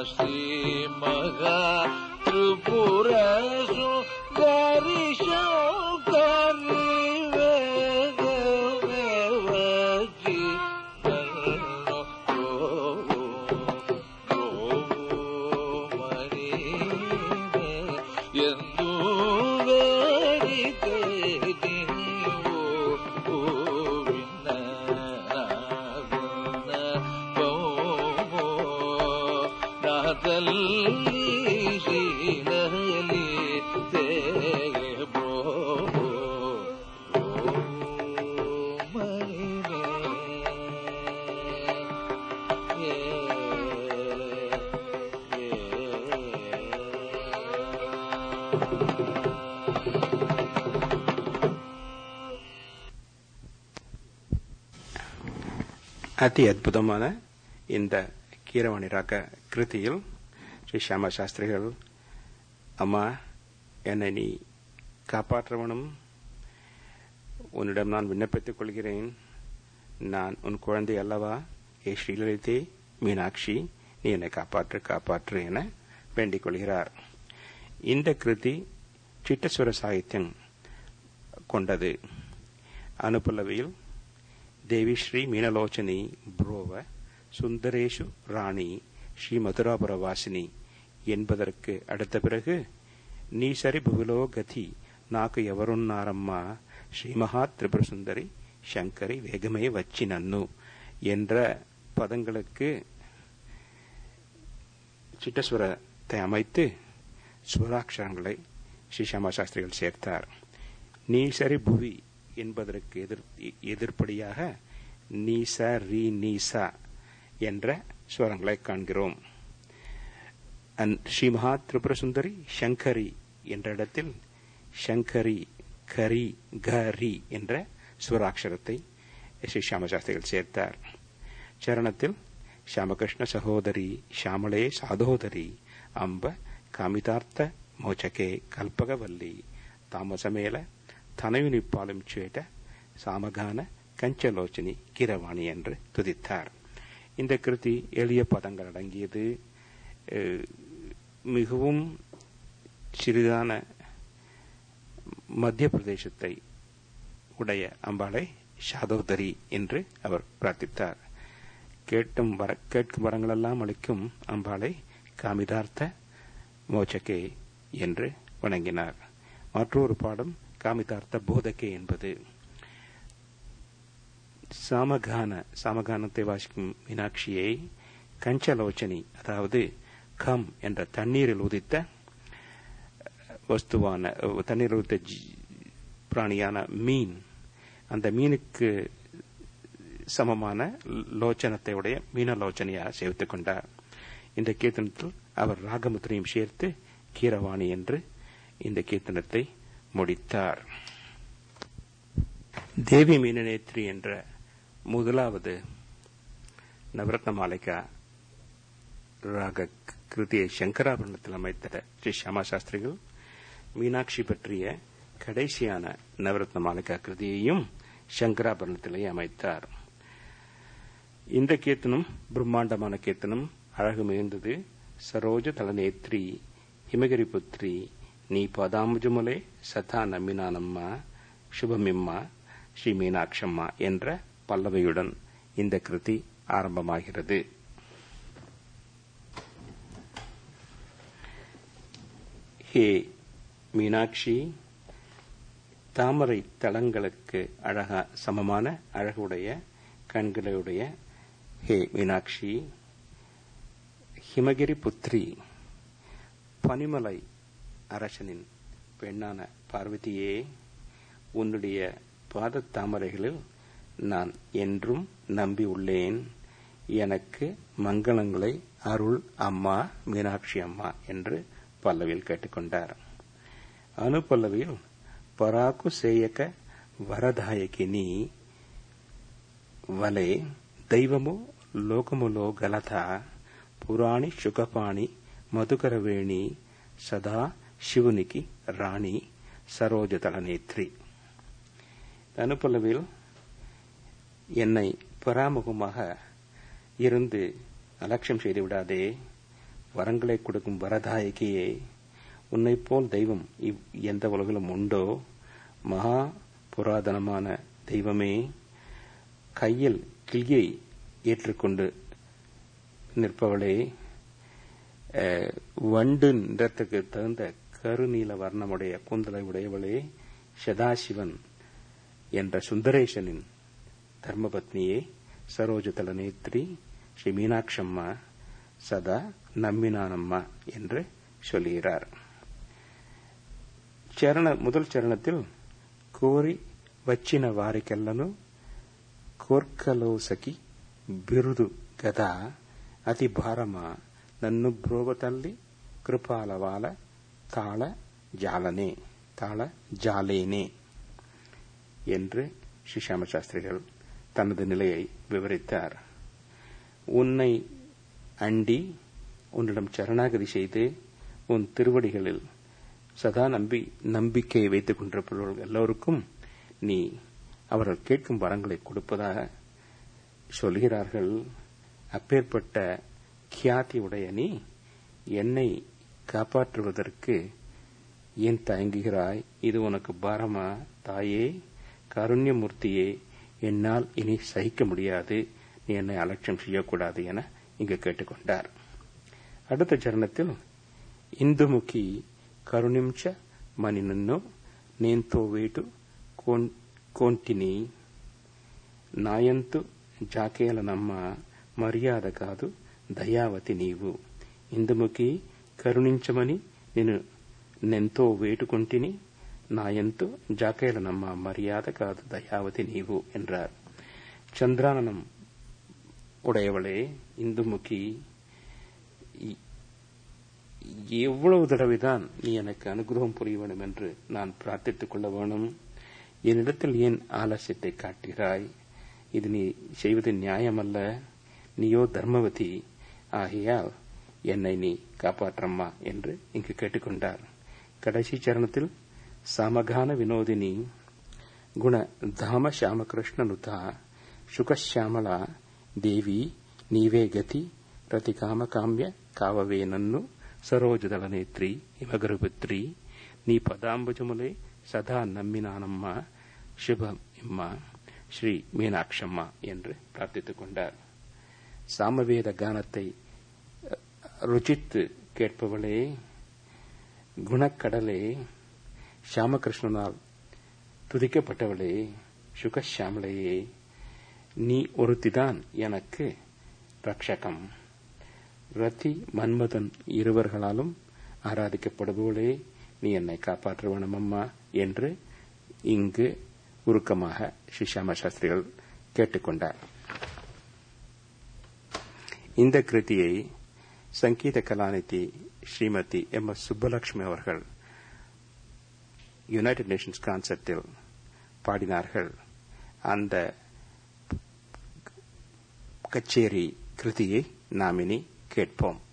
श्रीमगा त्रिपुरसु गरिशङ्करि वेगमेवजि तन्नो ಮರಿವೆ ಎಂದು ಬೇಡಿಕೆ ನೀವು ಹೂವಿನ ನಾವಿನ ಬೌಮೋ ನಾದಲ್ಲಿ ಶೀಲಲಿ ತೇಗೆ ಬ್ರೋ ಮರಿವೆ அதி அற்புதமான இந்த கீரவாணி ராக கிருதியில் ஸ்ரீ ஷியாம சாஸ்திரிகள் அம்மா என்னை நீ காப்பாற்றவனும் உன்னிடம் நான் விண்ணப்பித்துக் கொள்கிறேன் நான் உன் குழந்தை அல்லவா ஏ ஸ்ரீலலிதே மீனாட்சி நீ என்னை காப்பாற்று காப்பாற்று என வேண்டிக் கொள்கிறார் இந்த கிருதி சிட்டஸ்வர சாகித்யம் கொண்டது அனுபல்லவியில் தேவி ஸ்ரீ மீனலோச்சனி புரோவ சுந்தரேஷு ராணி ஸ்ரீ மதுராபுர வாசினி என்பதற்கு அடுத்த பிறகு நீ சரி புவிலோ கதி నాకు ఎవరున్నారమ్మా శ్రీ మహా త్రిపుర సుందరి శంకరి వేగమే వచ్చి నన్ను என்ற பதங்களுக்கு சிட்டஸ்வரத்தை அமைத்து ஸ்வராட்சரங்களை ஸ்ரீ ஷியாமா சாஸ்திரிகள் சேர்த்தார் நீ சரி புவி என்பதற்கு எதிர் எதிர்ப்படியாக நீச ரீ நீசா என்ற ஸ்வரங்களை காண்கிறோம் அன் ஸ்ரீ மகா திரிபுர சுந்தரி சங்கரி என்ற இடத்தில் சங்கரி கரி கரி என்ற ஸ்வராட்சரத்தை ஸ்ரீ ஷியாமசாஸ்திரிகள் சேர்த்தார் சரணத்தில் ಶ್ಯಾಮಕೃಷ್ಣ ಸಹೋದರಿ ಶ್ಯಾಮಳೇ ಸಾಧೋದರಿ ಅಂಬ ಕಾಮಿತಾರ್ಥ ಮೋಚಕೆ ಕಲ್ಪಗವಲ್ಲಿ ತಾಮಸ ಮೇಲ தனயுனிப்பாலும் சேட்ட சாமகான கஞ்சலோச்சனி கிரவாணி என்று துதித்தார் இந்த கிருதி எளிய பதங்கள் அடங்கியது அஹ், மிகவும் சிறிதான மத்திய பிரதேசத்தை உடைய அம்பாளை சாதோதரி என்று அவர் பிரார்த்தித்தார் கேட்டும் வர கேட்கும் வரங்களெல்லாம் அளிக்கும் அம்பாளை காமிதார்த்த மோச்சகே என்று வணங்கினார் மற்றொரு பாடம் காமிதார்த்த போதகே என்பது சாமகான சாமகானத்தை வாசிக்கும் மீனாட்சியை கஞ்சலோச்சனி அதாவது கம் என்ற தண்ணீரில் உதித்த வஸ்துவான தண்ணீரில் உதித்த ஜி- பிராணியான மீன் அந்த மீனுக்கு சமமான லோச்சனத்தை உடைய மீனலோச்சனையாக சேவித்துக் கொண்டார் இந்த கீர்த்தனத்தில் அவர் ராகமுத்திரையும் சேர்த்து கீரவாணி என்று இந்த கீர்த்தனத்தை முடித்தார் தேவி மீனநேத்ரி என்ற முதலாவது நவரத்ன மாலைக்கா ராக கிருதியை சங்கராபரணத்தில் அமைத்த ஸ்ரீ ஷியாமா சாஸ்திரிகள் மீனாட்சி பற்றிய கடைசியான நவரத்ன மாலிகா கிருதியையும் சங்கராபரணத்திலே அமைத்தார் இந்த கீர்த்தனம் பிரம்மாண்டமான கீர்த்தனம் அழகு மிகுந்தது சரோஜ தலநேத்ரி ಹಿಮಗಿರಿ ಪುತ್ರಿ ನೀ ಪದಾಂಬುಜುಮಲೆ ಸದಾ ನಮ್ಮಿನಾನಮ್ಮ சுபமிம்மா ஸ்ரீ மீனாட்சம்மா என்ற பல்லவியுடன் இந்த கிருதி ஆரம்பமாகிறது ஹே மீனாட்சி தாமரை தளங்களுக்கு அழகா சமமான அழகுடைய கண்களுடைய ஹே மீனாட்சி ஹிமகிரி புத்ரி பனிமலை அரசனின் பெண்ணான பார்வதியே உன்னுடைய பாதத் தாமரைகளில் நான் என்றும் நம்பி உள்ளேன் எனக்கு மங்களங்களை அருள் அம்மா மீனாட்சி அம்மா என்று பல்லவியில் கேட்டுக்கொண்டார் அனு பல்லவியில் பராக்கு சேயக వరదాయకిని వలె దైవము లోకములో గలత పురాణి శుకపాణి మధుకరవేణి సదా శివునికి రాణి சரோஜதள நேத்ரி அனுப்பலவில் என்னை பராமுகமாக இருந்து அலட்சியம் செய்து விடாதே வரங்களை கொடுக்கும் வரதாயகியே உன்னை போல் தெய்வம் இவ்- எந்த உலகிலும் உண்டோ மகா புராதனமான தெய்வமே கையில் கிளியை ஏற்றுக்கொண்டு நிற்பவளே அஹ், வண்டு நிறத்துக்கு தகுந்த கருநீல வர்ணமுடைய கூந்தலை உடையவளே சதாசிவன் என்ற சுந்தரேசனின் தர்மபத்னியே சரோஜதல நேத்ரி ஸ்ரீ மீனாட்சம்மா சதா நம்பினானம்மா என்று சொல்லுகிறார் చరణ మొదటి చరణத்தில் కోరి వచ్చిన వారికెల్లను కోర్కలోసకి బిరుదు గదా అతి భారమ నన్ను బ్రోవ తల్లి కృపాలవాల తాళ జాలనే தாள ஜாலேனே என்று ஸ்ரீஷாம சாஸ்திரிகள் தனது நிலையை விவரித்தார் உன்னை அண்டி உன்னிடம் சரணாகதி செய்து உன் திருவடிகளில் சதா நம்பி நம்பிக்கையை வைத்துக் கொண்டிருப்பவர்கள் எல்லோருக்கும் நீ அவர்கள் கேட்கும் வரங்களை கொடுப்பதாக சொல்கிறார்கள் அப்பேற்பட்ட கியாதி உடைய நீ என்னை காப்பாற்றுவதற்கு ஏன் தயங்குகிறாய் இது உனக்கு பாரமா தாயே கருண்யமூர்த்தியே என்னால் இனி சகிக்க முடியாது நீ என்னை அலட்சியம் செய்யக்கூடாது என இங்கு கேட்டுக்கொண்டார் அடுத்த சரணத்தில் இந்துமுகி కరుణించ మని నన్ను నేంతో వేటు కోంటిని నాయంతు జాకేలనమ్మ మర్యాద కాదు దయావతి నీవు ఇందుముకి కరుణించమని నేను నెంతో వేటుకొంటిని నాయంతు జాకేలనమ్మ మర్యాద కాదు దయావతి నీవు என்றார் சந்திரானனம் உடையவளே இந்துமுகி எவ்வளவு தடவைதான் நீ எனக்கு அனுகிரகம் புரிய வேண்டும் என்று நான் பிரார்த்தித்துக் கொள்ள வேணும் என்னிடத்தில் ஏன் ஆலசியத்தை காட்டுகிறாய் இது நீ செய்வது நியாயமல்ல நீயோ தர்மவதி ஆகையால் என்னை நீ காப்பாற்றம்மா என்று இங்கு கேட்டுக்கொண்டார் கடைசி சரணத்தில் சமகான வினோதினி குண தாம ಶ್ಯಾಮಕೃಷ್ಣನುತ ಶುಕಶ್ಯಾಮಳ ದೇವಿ ನೀವೇ ಗತಿ ಪ್ರತಿ ಕಾಮಕಾಮ್ಯ ಕಾವವೇ ನನ್ನು సరోజదళ నేత్రి హిమగరుపుత్రి నీ పదాంబుజములే సదా నమ్మినానమ్మ శుభம் இம்மா ஸ்ரீ மீனாட்சம்மா என்று பிரார்த்தித்துக் கொண்டார் சாமவேத கானத்தை ருச்சித்து கேட்பவளே குணக்கடலே ஷியாமகிருஷ்ணனால் துதிக்கப்பட்டவளே சுகஷியாமலையே நீ ஒருத்திதான் எனக்கு ரக்ஷகம் ரதி மன்மதன் இருவர்களாலும் ஆராதிக்கப்படுபவளே நீ என்னை காப்பாற்ற வேணும் அம்மா என்று இங்கு உருக்கமாக ஸ்ரீஷாம சாஸ்திரிகள் கேட்டுக்கொண்டார் இந்த கிருதியை சங்கீத கலாநிதி ஸ்ரீமதி எம் எஸ் சுப்பலட்சுமி அவர்கள் யுனைடெட் நேஷன்ஸ் கான்செப்டில் பாடினார்கள் அந்த கச்சேரி கிருதியை நாம் இனி கேட்போம்